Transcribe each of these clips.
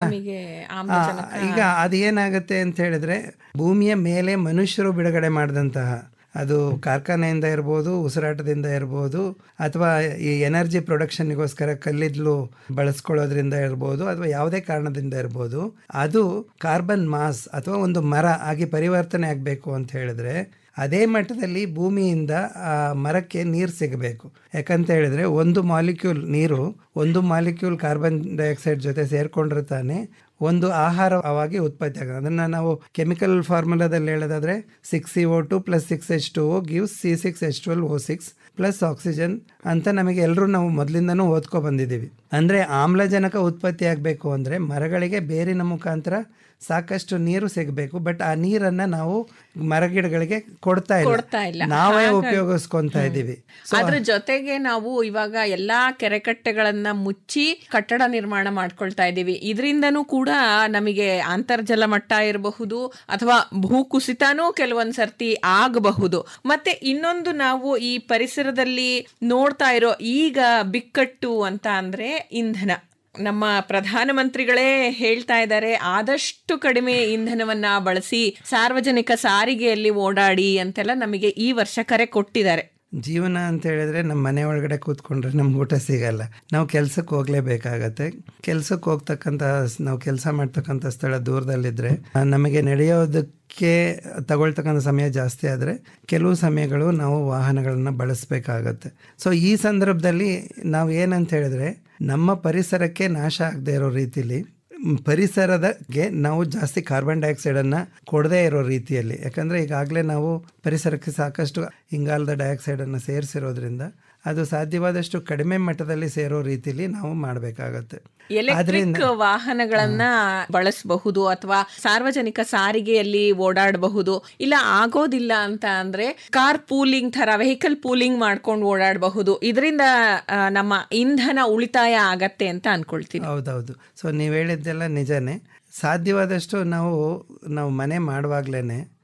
ನಮಗೆ ಆ, ಆಮ್ಲಜನಕ ಈಗ ಅದೇನಾಗುತ್ತೆ ಅಂತ ಹೇಳಿದ್ರೆ ಭೂಮಿಯ ಮೇಲೆ ಮನುಷ್ಯರು ಬಿಡುಗಡೆ ಮಾಡಿದಂತಹ ಅದು ಕಾರ್ಖಾನೆಯಿಂದ ಇರ್ಬೋದು ಉಸಿರಾಟದಿಂದ ಇರ್ಬೋದು ಅಥವಾ ಈ ಎನರ್ಜಿ ಪ್ರೊಡಕ್ಷನ್ಗೋಸ್ಕರ ಕಲ್ಲಿದ್ಲು ಬಳಸ್ಕೊಳ್ಳೋದ್ರಿಂದ ಇರ್ಬೋದು ಅಥವಾ ಯಾವುದೇ ಕಾರಣದಿಂದ ಇರ್ಬೋದು ಅದು ಕಾರ್ಬನ್ ಮಾಸ್ ಅಥವಾ ಒಂದು ಮರ ಆಗಿ ಪರಿವರ್ತನೆ ಆಗಬೇಕು ಅಂತ ಹೇಳಿದ್ರೆ ಅದೇ ಮಟ್ಟದಲ್ಲಿ ಭೂಮಿಯಿಂದ ಆ ಮರಕ್ಕೆ ನೀರು ಸಿಗಬೇಕು ಯಾಕಂತ ಹೇಳಿದ್ರೆ ಒಂದು ಮಾಲಿಕ್ಯೂಲ್ ನೀರು ಒಂದು ಮಾಲಿಕ್ಯೂಲ್ ಕಾರ್ಬನ್ ಡೈಆಕ್ಸೈಡ್ ಜೊತೆ ಸೇರ್ಕೊಂಡ್ರೆ ತಾನೇ ಒಂದು ಆಹಾರವಾಗಿ ಉತ್ಪತ್ತಿ ಆಗೋದು ಅದನ್ನು ನಾವು ಕೆಮಿಕಲ್ ಫಾರ್ಮುಲಾದಲ್ಲಿ ಹೇಳೋದಾದ್ರೆ six C O two plus six H two O gives C six H twelve O six plus oxygen ಅಂತ ನಮಗೆ ಎಲ್ಲರೂ ನಾವು ಮೊದಲಿಂದನೂ ಓದ್ಕೊ ಬಂದಿದ್ದೀವಿ ಅಂದರೆ ಆಮ್ಲಜನಕ ಉತ್ಪತ್ತಿ ಆಗಬೇಕು ಅಂದರೆ ಮರಗಳಿಗೆ ಬೇರಿನ ಮುಖಾಂತರ ಸಾಕಷ್ಟು ನೀರು ಸಿಗಬೇಕು ಬಟ್ ಆ ನೀರನ್ನು ನಾವು ಮರಗಿಡಗಳಿಗೆ ಕೊಡ್ತಾ ಕೊಡ್ತಾ ಇಲ್ಲ ಇಲ್ಲ. ನಾವೇ ಹಾಗಾಗಿ- ಉಪಯೋಗಿಸ್ಕೊಂತಾ ಇದ್ದೀವಿ ಅದ್ರ ಜೊತೆಗೆ ನಾವು ಇವಾಗ ಎಲ್ಲಾ ಕೆರೆಕಟ್ಟೆಗಳನ್ನ ಮುಚ್ಚಿ ಕಟ್ಟಡ ನಿರ್ಮಾಣ ಮಾಡ್ಕೊಳ್ತಾ ಇದ್ದೀವಿ ಇದರಿಂದನೂ ಕೂಡ ನಮಗೆ ಅಂತರ್ಜಲ ಮಟ್ಟ ಇರಬಹುದು ಅಥವಾ ಭೂಕುಸಿತನೂ ಕೆಲವೊಂದ್ ಸರ್ತಿ ಆಗಬಹುದು ಮತ್ತೆ ಇನ್ನೊಂದು ನಾವು ಈ ಪರಿಸರದಲ್ಲಿ ನೋಡ್ತಾ ಇರೋ ಈಗ ಬಿಕ್ಕಟ್ಟು ಅಂತ ಅಂದ್ರೆ ಇಂಧನ ನಮ್ಮ ಪ್ರಧಾನಮಂತ್ರಿಗಳೇ ಹೇಳ್ತಾ ಇದ್ದಾರೆ ಆದಷ್ಟು ಕಡಿಮೆ ಇಂಧನವನ್ನ ಬಳಸಿ ಸಾರ್ವಜನಿಕ ಸಾರಿಗೆಯಲ್ಲಿ ಓಡಾಡಿ ಅಂತೆಲ್ಲ ನಮಗೆ ಈ ವರ್ಷ ಕರೆ ಕೊಟ್ಟಿದ್ದಾರೆ ಜೀವನ ಅಂತ ಹೇಳಿದ್ರೆ ನಮ್ಮ ಮನೆ ಒಳಗಡೆ ಕೂತ್ಕೊಂಡ್ರೆ ನಮ್ಗೆ ಊಟ ಸಿಗಲ್ಲ ನಾವು ಕೆಲ್ಸಕ್ಕೆ ಹೋಗ್ಲೇಬೇಕಾಗತ್ತೆ ಕೆಲ್ಸಕ್ಕೆ ಹೋಗ್ತಕ್ಕಂಥ ನಾವು ಕೆಲಸ ಮಾಡ್ತಕ್ಕಂಥ ಸ್ಥಳ ದೂರದಲ್ಲಿದ್ದರೆ ನಮಗೆ ನಡೆಯೋದಕ್ಕೆ ತಗೊಳ್ತಕ್ಕಂಥ ಸಮಯ ಜಾಸ್ತಿ ಆದರೆ ಕೆಲವು ಸಮಯಗಳು ನಾವು ವಾಹನಗಳನ್ನು ಬಳಸಬೇಕಾಗತ್ತೆ ಸೊ ಈ ಸಂದರ್ಭದಲ್ಲಿ ನಾವು ಏನಂತ ಹೇಳಿದ್ರೆ ನಮ್ಮ ಪರಿಸರಕ್ಕೆ ನಾಶ ಆಗದೆ ಇರೋ ರೀತಿಲಿ ಮ್, ಪರಿಸರದಗೆ ನಾವು ಜಾಸ್ತಿ ಕಾರ್ಬನ್ ಡೈಆಕ್ಸೈಡನ್ನು ಕೊಡದೇ ಇರೋ ರೀತಿಯಲ್ಲಿ ಯಾಕಂದರೆ ಈಗಾಗಲೇ ನಾವು ಪರಿಸರಕ್ಕೆ ಸಾಕಷ್ಟು ಇಂಗಾಲದ ಡೈಆಕ್ಸೈಡನ್ನು ಸೇರಿಸಿರೋದ್ರಿಂದ ಅದು ಸಾಧ್ಯವಾದಷ್ಟು ಕಡಿಮೆ ಮಟ್ಟದಲ್ಲಿ ಸೇರೋ ರೀತಿಲಿ ನಾವು ಮಾಡಬೇಕಾಗತ್ತೆ ಎಲೆಕ್ಟ್ರಿಕ್ ವಾಹನಗಳನ್ನ ಬಳಸಬಹುದು ಅಥವಾ ಸಾರ್ವಜನಿಕ ಸಾರಿಗೆಯಲ್ಲಿ ಓಡಾಡಬಹುದು ಇಲ್ಲ ಆಗೋದಿಲ್ಲ ಅಂತ ಅಂದ್ರೆ ಕಾರ್ ಪೂಲಿಂಗ್ ತರ ವೆಹಿಕಲ್ ಪೂಲಿಂಗ್ ಮಾಡ್ಕೊಂಡು ಓಡಾಡಬಹುದು ಇದರಿಂದ ನಮ್ಮ ಇಂಧನ ಉಳಿತಾಯ ಆಗತ್ತೆ ಅಂತ ಅನ್ಕೊಳ್ತೀನಿ ಹೌದೌದು ಸೊ ನೀವು ಹೇಳಿದ್ದೆಲ್ಲ ನಿಜನೇ ಸಾಧ್ಯವಾದಷ್ಟು ನಾವು ನಾವು ಮನೆ ಮಾಡುವಾಗಲೇ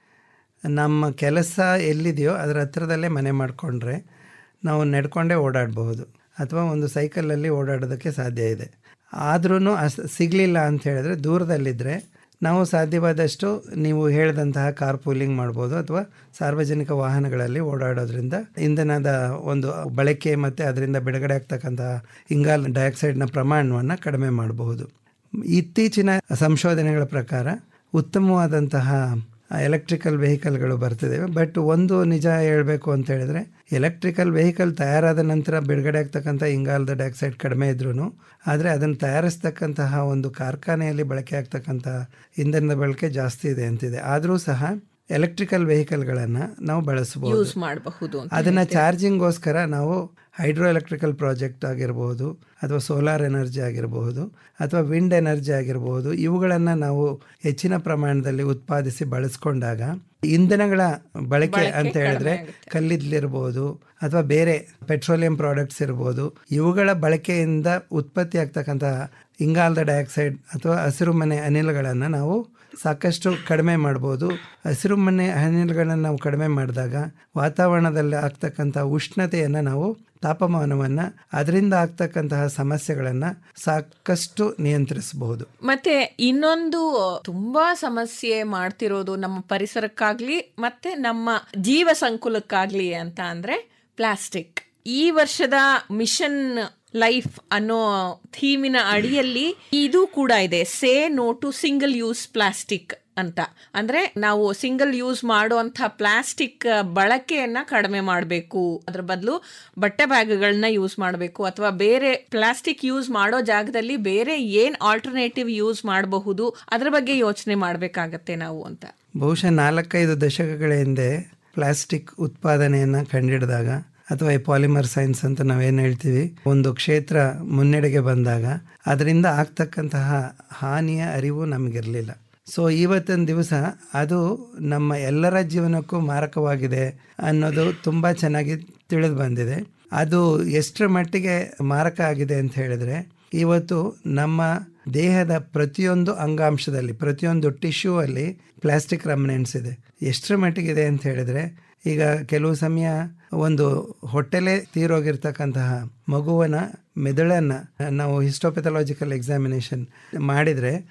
ನಮ್ಮ ಕೆಲಸ ಎಲ್ಲಿದೆಯೋ ಅದರ ಹತ್ರದಲ್ಲೇ ಮನೆ ಮಾಡಿಕೊಂಡ್ರೆ ನಾವು ನಡ್ಕೊಂಡೇ ಓಡಾಡಬಹುದು ಅಥವಾ ಒಂದು ಸೈಕಲಲ್ಲಿ ಓಡಾಡೋದಕ್ಕೆ ಸಾಧ್ಯ ಇದೆ ಆದ್ರೂ ಅಸ್ ಸಿಗಲಿಲ್ಲ ಅಂತ ಹೇಳಿದ್ರೆ ದೂರದಲ್ಲಿದ್ದರೆ ನಾವು ಸಾಧ್ಯವಾದಷ್ಟು ನೀವು ಹೇಳಿದಂತಹ ಕಾರ್ ಪೂಲಿಂಗ್ ಮಾಡ್ಬೋದು ಅಥವಾ ಸಾರ್ವಜನಿಕ ವಾಹನಗಳಲ್ಲಿ ಓಡಾಡೋದ್ರಿಂದ ಇಂಧನದ ಒಂದು ಬಳಕೆ ಮತ್ತು ಅದರಿಂದ ಬಿಡುಗಡೆ ಆಗ್ತಕ್ಕಂತಹ ಇಂಗಾಲ ಡೈಆಕ್ಸೈಡ್ನ ಪ್ರಮಾಣವನ್ನು ಕಡಿಮೆ ಮಾಡಬಹುದು ಇತ್ತೀಚಿನ ಸಂಶೋಧನೆಗಳ ಪ್ರಕಾರ ಉತ್ತಮವಾದಂತಹ ಎಲೆಕ್ಟ್ರಿಕಲ್ ವೆಹಿಕಲ್ಗಳು ಬರ್ತಿದ್ದಾವೆ ಬಟ್ ಒಂದು ನಿಜ ಹೇಳಬೇಕು ಅಂತ ಹೇಳಿದ್ರೆ ಎಲೆಕ್ಟ್ರಿಕಲ್ ವೆಹಿಕಲ್ ತಯಾರಾದ ನಂತರ ಬಿಡುಗಡೆ ಆಗ್ತಕ್ಕಂಥ ಇಂಗಾಲದ ಡೈಆಕ್ಸೈಡ್ ಕಡಿಮೆ ಇದ್ರೂ ಆದರೆ ಅದನ್ನು ತಯಾರಿಸ್ತಕ್ಕಂತಹ ಒಂದು ಕಾರ್ಖಾನೆಯಲ್ಲಿ ಬಳಕೆ ಆಗ್ತಕ್ಕಂತಹ ಇಂಧನದ ಬಳಕೆ ಜಾಸ್ತಿ ಇದೆ ಅಂತಿದೆ ಆದರೂ ಸಹ ಎಲೆಕ್ಟ್ರಿಕಲ್ ವೆಹಿಕಲ್ಗಳನ್ನು ನಾವು ಬಳಸಬಹುದು ಯೂಸ್ ಮಾಡಬಹುದು ಅಂತ ಅದನ್ನ ಚಾರ್ಜಿಂಗ್ಗೋಸ್ಕರ ನಾವು ಹೈಡ್ರೋ ಎಲೆಕ್ಟ್ರಿಕಲ್ ಪ್ರಾಜೆಕ್ಟ್ ಆಗಿರಬಹುದು ಅಥವಾ ಸೋಲಾರ್ ಎನರ್ಜಿ ಆಗಿರಬಹುದು ಅಥವಾ ವಿಂಡ್ ಎನರ್ಜಿ ಆಗಿರಬಹುದು ಇವುಗಳನ್ನು ನಾವು ಹೆಚ್ಚಿನ ಪ್ರಮಾಣದಲ್ಲಿ ಉತ್ಪಾದಿಸಿ ಬಳಸ್ಕೊಂಡಾಗ ಇಂಧನಗಳ ಬಳಕೆ ಅಂತ ಹೇಳಿದ್ರೆ ಕಲ್ಲಿದ್ಲಿರ್ಬೋದು ಅಥವಾ ಬೇರೆ ಪೆಟ್ರೋಲಿಯಂ ಪ್ರಾಡಕ್ಟ್ಸ್ ಇರ್ಬೋದು ಇವುಗಳ ಬಳಕೆಯಿಂದ ಉತ್ಪತ್ತಿ ಆಗ್ತಕ್ಕಂತಹ ಇಂಗಾಲದ ಡೈಆಕ್ಸೈಡ್ ಅಥವಾ ಹಸಿರುಮನೆ ಅನಿಲಗಳನ್ನು ನಾವು ಸಾಕಷ್ಟು ಕಡಿಮೆ ಮಾಡ್ಬೋದು ಹಸಿರುಮನೆ ಅನಿಲಗಳನ್ನು ನಾವು ಕಡಿಮೆ ಮಾಡಿದಾಗ ವಾತಾವರಣದಲ್ಲಿ ಆಗ್ತಕ್ಕಂಥ ಉಷ್ಣತೆಯನ್ನು ನಾವು ತಾಪಮಾನವನ್ನು ಅದರಿಂದ ಆಗ್ತಕ್ಕಂತಹ ಸಮಸ್ಯೆಗಳನ್ನು ಸಾಕಷ್ಟು ನಿಯಂತ್ರಿಸಬಹುದು ಮತ್ತೆ ಇನ್ನೊಂದು ತುಂಬಾ ಸಮಸ್ಯೆ ಮಾಡ್ತಿರೋದು ನಮ್ಮ ಪರಿಸರಕ್ಕಾಗ್ಲಿ ಮತ್ತೆ ನಮ್ಮ ಜೀವ ಸಂಕುಲಕ್ಕಾಗ್ಲಿ ಅಂತ ಅಂದ್ರೆ ಪ್ಲಾಸ್ಟಿಕ್ ಈ ವರ್ಷದ ಮಿಷನ್ ಲೈಫ್ ಅನ್ನೋ ಥೀಮಿನ ಅಡಿಯಲ್ಲಿ ಇದು ಕೂಡ ಇದೆ say no to single use plastic ಅಂತ ಅಂದ್ರೆ ನಾವು ಸಿಂಗಲ್ ಯೂಸ್ ಮಾಡುವಂತ ಪ್ಲಾಸ್ಟಿಕ್ ಬಳಕೆಯನ್ನ ಕಡಿಮೆ ಮಾಡಬೇಕು ಅದ್ರ ಬದಲು ಬಟ್ಟೆ ಬ್ಯಾಗ್ಗಳನ್ನ ಯೂಸ್ ಮಾಡಬೇಕು ಅಥವಾ ಬೇರೆ ಪ್ಲಾಸ್ಟಿಕ್ ಯೂಸ್ ಮಾಡೋ ಜಾಗದಲ್ಲಿ ಬೇರೆ ಏನ್ ಆಲ್ಟರ್ನೇಟಿವ್ ಯೂಸ್ ಮಾಡಬಹುದು ಅದ್ರ ಬಗ್ಗೆ ಯೋಚನೆ ಮಾಡಬೇಕಾಗತ್ತೆ ನಾವು ಅಂತ ಬಹುಶಃ ನಾಲ್ಕೈದು ದಶಕಗಳ ಹಿಂದೆ ಪ್ಲಾಸ್ಟಿಕ್ ಉತ್ಪಾದನೆಯನ್ನು ಕಂಡಿಡಿದಾಗ ಅಥವಾ ಈ ಪಾಲಿಮರ್ ಸೈನ್ಸ್ ಅಂತ ನಾವೇನು ಹೇಳ್ತೀವಿ ಒಂದು ಕ್ಷೇತ್ರ ಮುನ್ನಡೆಗೆ ಬಂದಾಗ ಅದರಿಂದ ಆಗ್ತಕ್ಕಂತಹ ಹಾನಿಯ ಅರಿವು ನಮಗಿರಲಿಲ್ಲ ಸೊ ಇವತ್ತಿನ ದಿವಸ ಅದು ನಮ್ಮ ಎಲ್ಲರ ಜೀವನಕ್ಕೂ ಮಾರಕವಾಗಿದೆ ಅನ್ನೋದು ತುಂಬ ಚೆನ್ನಾಗಿ ತಿಳಿದು ಬಂದಿದೆ ಅದು ಎಷ್ಟರ ಮಟ್ಟಿಗೆ ಮಾರಕ ಆಗಿದೆ ಅಂತ ಹೇಳಿದ್ರೆ ಇವತ್ತು ನಮ್ಮ ದೇಹದ ಪ್ರತಿಯೊಂದು ಅಂಗಾಂಶದಲ್ಲಿ ಪ್ರತಿಯೊಂದು ಟಿಶ್ಯೂ ಅಲ್ಲಿ ಪ್ಲಾಸ್ಟಿಕ್ ರಮನೆಂಟ್ಸ್ ಇದೆ ಎಷ್ಟರ ಮಟ್ಟಿಗಿದೆ ಅಂತ ಹೇಳಿದ್ರೆ ಈಗ ಕೆಲವು ಸಮಯ ಒಂದು ಹೊಟ್ಟೆಲೆ ತೀರೋಗಿರ್ತಕ್ಕಂತಹ ಮಗುವನ ಮೆದುಳನ್ನ ನಾವು ಹಿಸ್ಟೋಪೆಥಾಲಜಿಕಲ್ ಎಕ್ಸಾಮಿನೇಷನ್ ಮಾಡಿದ್ರೆ